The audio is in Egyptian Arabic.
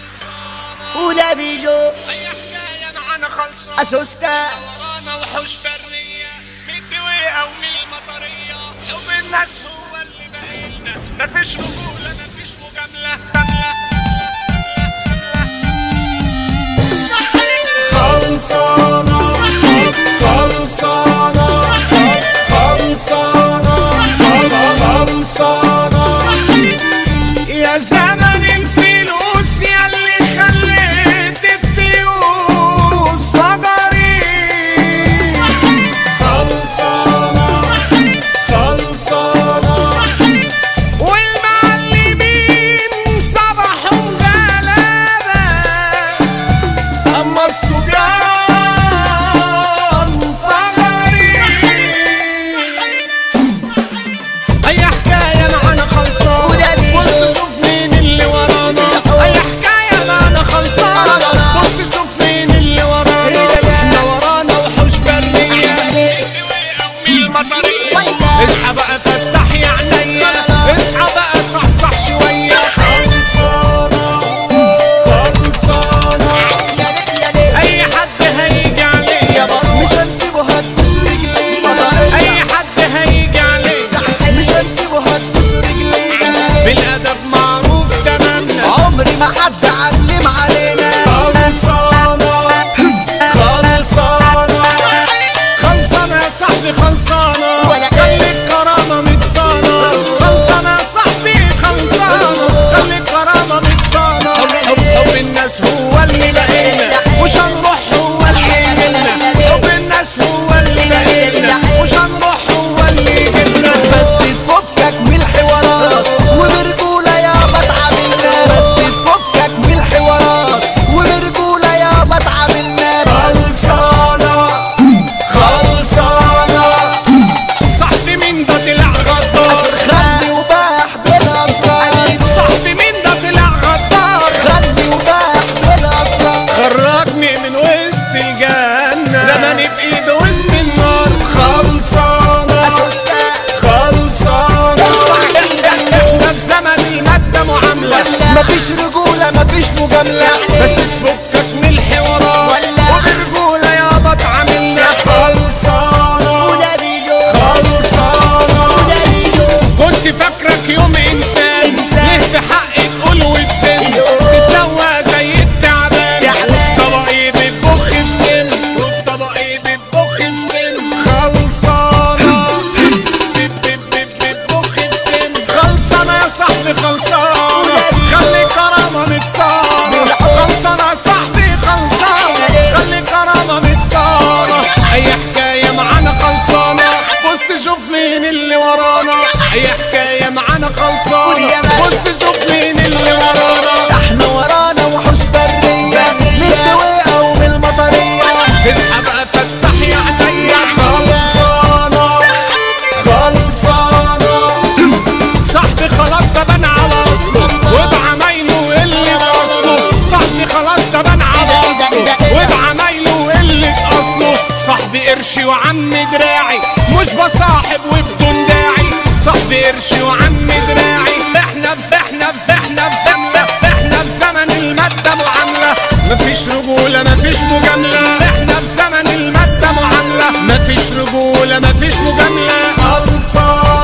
ولا بيجو اي حكايه معانا خلصانه اسوستا ورانا وحوش بريه من الدويقه ومن المطريه حب الناس هو اللي باقيلنا مفيش رجوله مفيش مجامله خلصانه خلصانه خلصانه خلصانه يا زمن الفلوس ياللي خليت الديوس فقري خلصانة خلصانة والمعلمين صبحوا غلابة أما الصبيان فقري أي حكاية معانا خلصانة ولا بيجو. بص شوف مين اللي ورانا أي حكاية معانا خلصانة بص شوف مين اللي ورانا احنا ورانا وحوش برية من المطرية اصحى بقى فتح يا عينيا اصحى بقى صحصح شوية خلصانة خلصانة أي حد هيجي عليا مش هنسيبه هتبوس رجلينا أي حد هيجي عليا مش هنسيبه هتبوس رجلينا بالأدب معروف تمامنا عمري ما حد علم علينا خلصانة خلصانة خلصانة يا صاحبي خلصانة ولا خلي الكرامة متصانة خلصانة يا صاحبي خلصانة خلي الكرامة متصانة حب حب الناس هو اللي بقينا مش هنروح هو اللي يجيلنا حب الناس هو اللي بقينا مش هنروح هو اللي يجيلنا بس تفكك من الحوارات وبرجولة يابا اتعاملنا بس تفكك من الحوارات وبرجولة يابا اتعاملنا خلصانة خلصانة صاحبي مين ده طلع غدار خلي وباح بالأسرار صاحبي مين ده طلع غدار خلي وباح بالأسرار خرجني من وسط الجنة رماني بإيده وسط النار خلصانة أسوستا خلصانة احنا في زمن المادة معاملة مفيش رجولة مفيش مجاملة بس تفكك من الحوارات ولا. وبرجولة يابا اتعاملنا خلصانة وده بيجو خلصانة وده بيجو كنت فاكرك يوم انسان إنسان. ليه في حقي تقول وتسن بتدوى زي التعبان تعبان. وفي طبقي بتبخ في سن وفي طبقي بتبخ في سن خلصانة بت- بت- بت- بتبخ في سن خلصانة يا صاحبي خلصانة خلي كرامة متصانة خلصانة يا صاحبي خلصانة خلي كرامة متصانة أي حكاية معانا خلصانة بص شوف مين اللي ورانا أي حكاية معانا خلصانة بص شوف مين اللي ورانا احنا ورانا وحوش برية من الدويقة ومن المطرية اصحى بقى فتح يا عينيا خلصانة خلصانة صاحبي خلاص تبان على اصله وبعمايله اللي اصله صاحبي خلاص تبان على اصله وبعمايله اللي اصله صاحبي قرشي وعم دراعي مش بصاحب وبدون داعي صاحبي قرشي وعم دراعي احنا في احنا في احنا في زملة احنا في زمن المادة معاملة مفيش رجولة مفيش مجاملة احنا في زمن المادة معاملة مفيش رجولة مفيش مجاملة خلصانة